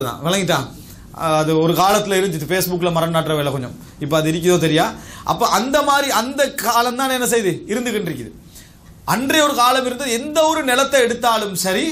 தான் விளங்கிட்டா அஹ் அது ஒரு காலத்தில் இருந்துச்சு ஃபேஸ்புக்கில் மரம் நாட்டுற வேலை கொஞ்சம் இப்போ அது இருக்குதோ தெரியா அப்போ அந்த மாதிரி அந்த காலம் தான் என்ன செய்யுது இருந்துகிட்டு இருக்குது அன்றைய ஒரு காலம் இருந்தது எந்த ஒரு நிலத்தை எடுத்தாலும் சரி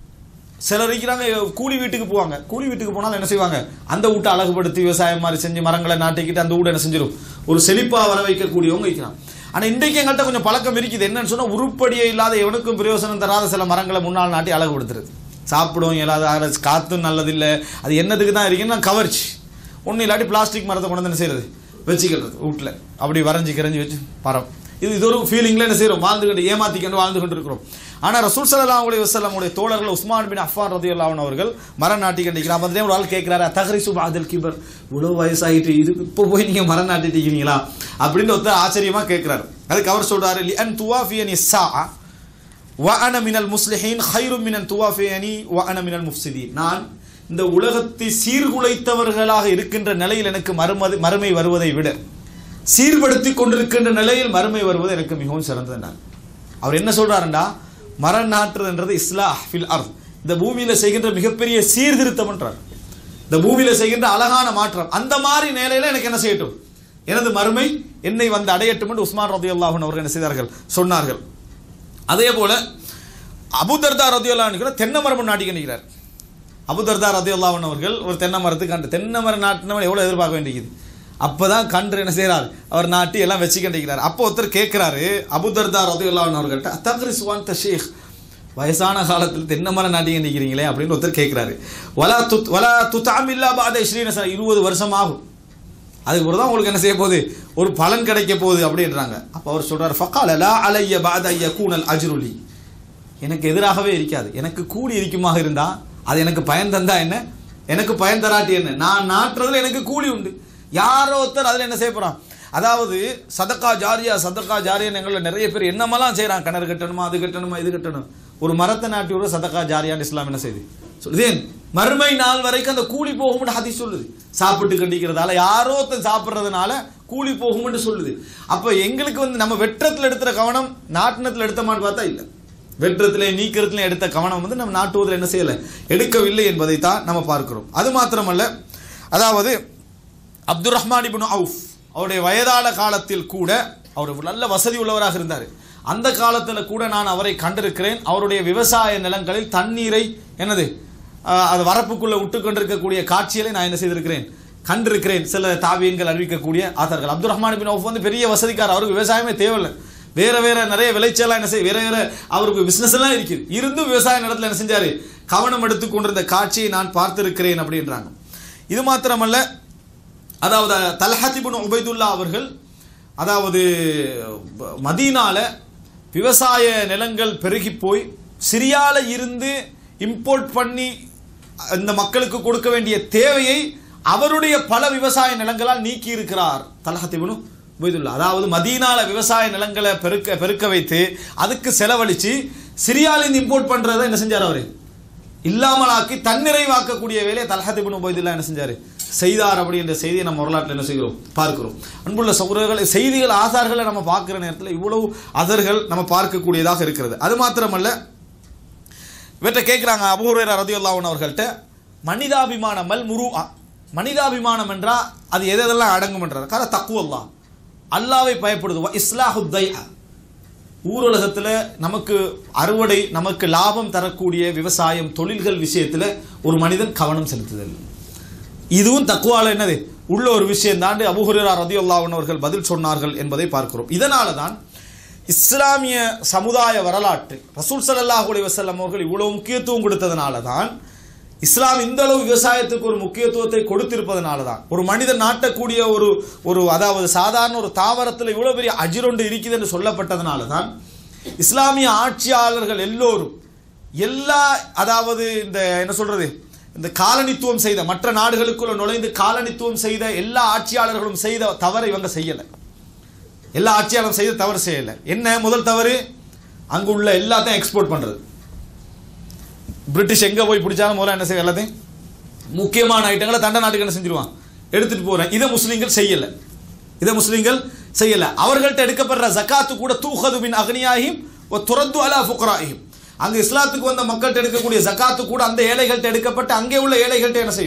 சிலர் இருக்கிறாங்க கூலி வீட்டுக்கு போவாங்க கூலி வீட்டுக்கு போனாலும் என்ன செய்வாங்க அந்த வீட்டை அழகுபடுத்தி விவசாயம் மாதிரி செஞ்சு மரங்களை நாட்டிக்கிட்டு அந்த வீட்டை என்ன செஞ்சிடும் ஒரு செழிப்பா வர வைக்கக்கூடியவங்க இருக்கிறாங்க ஆனா இன்றைக்கு எங்கள்கிட்ட கொஞ்சம் பழக்கம் இருக்குது என்னன்னு சொன்னா உருப்படியே இல்லாத எவனுக்கும் பிரயோசனம் தராத சில மரங்களை முன்னால் நாட்டி அழகுபடுத்துறது சாப்பிடவும் இயலாத அது காத்தும் நல்லதில்லை அது என்னதுக்கு தான் இருக்குன்னா கவர்ச்சி ஒன்றும் இல்லாட்டி பிளாஸ்டிக் மரத்தை கொண்டு வந்து என்ன செய்யறது வச்சுக்கிறது வீட்டில் அப்படி வரைஞ்சி கிரைஞ்சி வச்சு மரம் இது இது ஒரு ஃபீலிங்கில் என்ன செய்கிறோம் வாழ்ந்துக்கிட்டு ஏமாத்திக்கிட்டு வாழ்ந்து கொண்டு இருக்கிறோம் ஆனால் ரசூல் சல்லா அலி வசல்லமுடைய தோழர்கள் உஸ்மான் பின் அஃபான் ரதி அல்லாவன் அவர்கள் மரம் நாட்டி கண்டிக்கிறார் அப்போ ஒரு ஆள் கேட்குறாரு தகரி சுபா அதில் கிபர் இவ்வளோ வயசாகிட்டு இது இப்போ போய் நீங்கள் மரம் நாட்டிட்டு இருக்கிறீங்களா அப்படின்னு ஒருத்தர் ஆச்சரியமாக கேட்குறாரு அதுக்கு அவர் சொல்றாரு லி அன் துவாஃபியன் இஸ்ஸா வஅன மினல் முஸ்லிஹீன் ஹைரும் மினன் துவாஃபியனி வஅன மினல் முஃப்சிதீன் நான் இந்த உலகத்தை சீர்குலைத்தவர்களாக இருக்கின்ற நிலையில் எனக்கு மறுமது மறுமை வருவதை விட சீர்படுத்தி கொண்டிருக்கின்ற நிலையில் மறுமை வருவது எனக்கு மிகவும் சிறந்தது நான் அவர் என்ன சொல்றாருண்டா மரம் நாட்டுறதுன்றது இஸ்லாஹ் ஃபில் அர்த் இந்த பூமியில செய்கின்ற மிகப்பெரிய சீர்திருத்தம் என்றார் இந்த பூமியில செய்கின்ற அழகான மாற்றம் அந்த மாதிரி நிலையில எனக்கு என்ன செய்யட்டும் எனது மறுமை என்னை வந்து அடையட்டும் என்று உஸ்மான் ரதி அல்லாஹன் அவர்கள் என்ன செய்தார்கள் சொன்னார்கள் அதே போல அபுதர்தா ரதியுல்லான்னு கூட தென்னை மரம் நாட்டி கண்டிக்கிறார் அபுதர்தா ரதியுல்லாவன் அவர்கள் ஒரு தென்னை மரத்துக்கு கண்டு தென்னை மரம் நாட்டினவன் எவ்வளோ எதிர்பார்க்க வேண்டியது அப்பதான் கன்று என்ன செய்கிறார் அவர் நாட்டி எல்லாம் வச்சு கண்டிக்கிறார் அப்போ ஒருத்தர் கேட்கிறாரு அபுதர்தா ரதியுல்லாவன் அவர்கள்ட்ட அத்தக்ரி சுவான் ஷேக் வயசான காலத்தில் தென்னை மரம் நாட்டி கண்டிக்கிறீங்களே அப்படின்னு ஒருத்தர் கேட்கிறாரு வலா துத் வலா துத்தாமில்லா பாத ஸ்ரீனசா இருபது வருஷம் ஆகும் அதுக்கு ஒரு தான் உங்களுக்கு என்ன செய்ய போகுது ஒரு பலன் கிடைக்க போகுது அப்படின்றாங்க அப்போ அவர் சொல்றாரு ஃபக்கால லா அலைய பாத ஐய கூனல் அஜ்ருலி எனக்கு எதிராகவே இருக்காது எனக்கு கூலி இருக்குமாக இருந்தா அது எனக்கு பயன் தந்தா என்ன எனக்கு பயன் தராட்டி என்ன நான் நாட்டுறதுல எனக்கு கூலி உண்டு யாரோ ஒருத்தர் அதில் என்ன செய்ய போறான் அதாவது சதக்கா ஜாரியா சதக்கா ஜாரியான்னு எங்களை நிறைய பேர் என்னமெல்லாம் செய்றாங்க கிணறு கட்டணுமா அது கட்டணுமா இது கட்டணும் ஒரு மரத்தை நாட்டி விட சதக்கா ஜாரியான்னு இஸ்லாம் என்ன செய்யுது சொல்லுதேன் மறுமை நாள் வரைக்கும் அந்த கூலி போகும்னு ஹதீஸ் சொல்லுது சாப்பிட்டு கண்டிக்கிறதால யாரோ ஒருத்தன் சாப்பிட்றதுனால கூலி போகும்னு சொல்லுது அப்போ எங்களுக்கு வந்து நம்ம வெற்றத்தில் எடுத்துற கவனம் நாட்டினத்தில் எடுத்தமான்னு பார்த்தா இல்லை வெற்றத்திலே நீக்கிறதுல எடுத்த கவனம் வந்து நம்ம நாட்டுவதில் என்ன செய்யலை எடுக்கவில்லை என்பதை தான் நம்ம பார்க்கிறோம் அது மாத்திரமல்ல அதாவது அப்துல் ரஹ்மான் இப்னு அவுஃப் அவருடைய வயதான காலத்தில் கூட அவர் நல்ல வசதி உள்ளவராக இருந்தார் அந்த காலத்தில் கூட நான் அவரை கண்டிருக்கிறேன் அவருடைய விவசாய நிலங்களில் தண்ணீரை என்னது ஆஹ், அது வரப்புக்குள்ள விட்டு கொண்டிருக்கக்கூடிய காட்சிகளை நான் என்ன செய்திருக்கிறேன் கண்டிருக்கிறேன் சில தாவியன்கள் அறிவிக்கக்கூடிய ஆதார்கள் அப்துல் ரஹ்மான் பின் அவுஃப் வந்து பெரிய வசதிக்காரர் அவருக்கு விவசாயமே தேவையில்லை வேற வேற நிறைய விளைச்சலாம் என்ன செய்ய வேற வேற அவருக்கு பிசினஸ் எல்லாம் இருக்குது இருந்தும் விவசாய நிலத்தில் என்ன செஞ்சாரு கவனம் எடுத்துக் கொண்டிருந்த காட்சியை நான் பார்த்திருக்கிறேன் அப்படின்றாங்க இது மாத்திரமல்ல அதாவது தல்ஹத்திபுன் உபைதுல்லா அவர்கள் அதாவது ப- மதீனால விவசாய நிலங்கள் பெருகி போய் சிரியால இருந்து இம்போர்ட் பண்ணி இந்த மக்களுக்கு கொடுக்க வேண்டிய தேவையை அவருடைய பல விவசாய நிலங்களால் நீக்கி இருக்கிறார் தல்ஹத்திபுன் உபைதுல்லா அதாவது மதீனால விவசாய நிலங்களை பெருக்க பெருக்க வைத்து அதுக்கு செலவழிச்சு சிரியாலிருந்து இம்போர்ட் பண்றதை என்ன செஞ்சார் அவரு இல்லாமலாக்கி தன்னிறைவாக்கக்கூடிய வேலையை தல்ஹத்திபின் உபைதுல்லா என்ன செஞ்சாரு செய்தார் அப்படின்ற செய்தியை நம்ம வரலாற்றில் என்ன செய்கிறோம் பார்க்கிறோம் அன்புள்ள சகோதரர்கள் செய்திகள் ஆசார்களை நம்ம பார்க்கிற நேரத்தில் இவ்வளவு அதர்கள் நம்ம பார்க்கக்கூடியதாக இருக்கிறது அது மாத்திரமல்ல இவற்றை கேட்குறாங்க அபூர்வேரா ரதியுல்லாஹன் அவர்கள்ட்ட மனிதாபிமானம் மல் முரு மனிதாபிமானம் என்றா அது எது எதெல்லாம் அடங்கும் என்றார் கார தக்குவல்லா அல்லாவை பயப்படுது இஸ்லாஹு தைஅ ஊரலகத்தில் நமக்கு அறுவடை நமக்கு லாபம் தரக்கூடிய விவசாயம் தொழில்கள் விஷயத்தில் ஒரு மனிதன் கவனம் செலுத்துதல் இதுவும் தக்குவால என்னது உள்ள ஒரு விஷயம் தாண்டி அபுஹுரா ரதியுல்லாஹன் அவர்கள் பதில் சொன்னார்கள் என்பதை பார்க்கிறோம் இதனால தான் இஸ்லாமிய சமுதாய வரலாற்று ரசூல் ஸல்லல்லாஹு அலைஹி வஸல்லம் அவர்கள் இவ்வளவு முக்கியத்துவம் கொடுத்ததனால தான் இஸ்லாம் இந்த அளவு விவசாயத்துக்கு ஒரு முக்கியத்துவத்தை கொடுத்திருப்பதனால தான் ஒரு மனிதன் நாட்டக்கூடிய ஒரு ஒரு அதாவது சாதாரண ஒரு தாவரத்தில் இவ்வளவு பெரிய அஜிரொண்டு இருக்குது என்று சொல்லப்பட்டதனால தான் இஸ்லாமிய ஆட்சியாளர்கள் எல்லோரும் எல்லா அதாவது இந்த என்ன சொல்றது இந்த காலனித்துவம் செய்த மற்ற நாடுகளுக்குள்ள நுழைந்து காலனித்துவம் செய்த எல்லா ஆட்சியாளர்களும் செய்த தவறை இவங்க செய்யலை எல்லா ஆட்சியாளரும் செய்த தவறு செய்யலை என்ன முதல் தவறு அங்கு உள்ள எல்லாத்தையும் எக்ஸ்போர்ட் பண்றது பிரிட்டிஷ் எங்க போய் பிடிச்சாலும் முதல்ல என்ன செய்ய எல்லாத்தையும் முக்கியமான ஐட்டங்களை தண்ட நாட்டுக்கு என்ன செஞ்சிருவான் எடுத்துட்டு போறேன் இதை முஸ்லீம்கள் செய்யல இதை முஸ்லீம்கள் செய்யல அவர்கள்ட்ட எடுக்கப்படுற ஜக்காத்து கூட தூஹது பின் அக்னியாகிம் துரத்து அலா ஃபுக்ராஹிம் அங்க இஸ்லாத்துக்கு வந்த மக்கள்கிட்ட எடுக்கக்கூடிய ஜக்காத்து கூட அந்த ஏழைகள்ட்ட எடுக்கப்பட்டு அங்கே உள்ள ஏழைகள்ட்ட என்ன செய்யும்